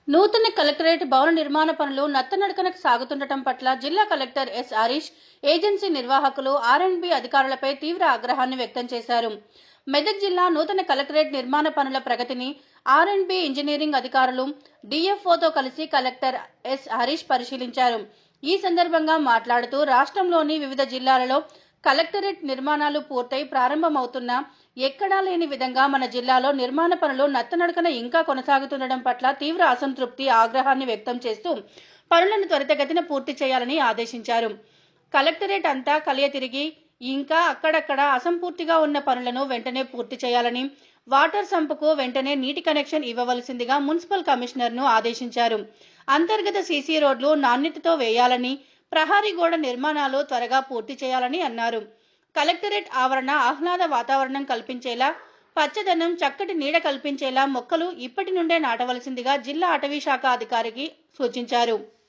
నూతన కలెక్టరేట్ భవన నిర్మాణ పనులు నత్తనడకనకు సాగుతుండటం పట్ల జిల్లా కలెక్టర్ ఎస్ హరీష్ ఏజెన్సీ నిర్వాహకులు ఆర్ఎండ్బి అధికారులపై తీవ్ర ఆగ్రహాన్ని వ్యక్తం చేశారు మెదక్ జిల్లా నూతన కలెక్టరేట్ నిర్మాణ పనుల ప్రగతిని ఆర్ఎండ్బి ఇంజనీరింగ్ అధికారులు డిఎఫ్ఓతో కలిసి కలెక్టర్ ఎస్ హరీష్ పరిశీలించారు ఈ సందర్భంగా మాట్లాడుతూ రాష్ట్రంలోని వివిధ జిల్లాలలో కలెక్టరేట్ నిర్మాణాలు పూర్తయి ప్రారంభమవుతున్నా ఎక్కడా లేని విధంగా మన జిల్లాలో నిర్మాణ పనులు నత్తనడకన ఇంకా కొనసాగుతుండడం పట్ల తీవ్ర అసంతృప్తి ఆగ్రహాన్ని వ్యక్తం చేస్తూ పనులను త్వరితగతిన పూర్తి చేయాలని ఆదేశించారు కలెక్టరేట్ అంతా కలియ తిరిగి ఇంకా అక్కడక్కడ అసంపూర్తిగా ఉన్న పనులను వెంటనే పూర్తి చేయాలని వాటర్ సంపుకు వెంటనే నీటి కనెక్షన్ ఇవ్వవలసిందిగా మున్సిపల్ కమిషనర్ను ఆదేశించారు అంతర్గత సీసీ రోడ్లు నాణ్యతతో వేయాలని ప్రహారీ గోడ నిర్మాణాలు త్వరగా పూర్తి చేయాలని అన్నారు కలెక్టరేట్ ఆవరణ ఆహ్లాద వాతావరణం కల్పించేలా పచ్చదనం చక్కటి నీడ కల్పించేలా మొక్కలు ఇప్పటి నుండే నాటవలసిందిగా జిల్లా అటవీ శాఖ అధికారికి సూచించారు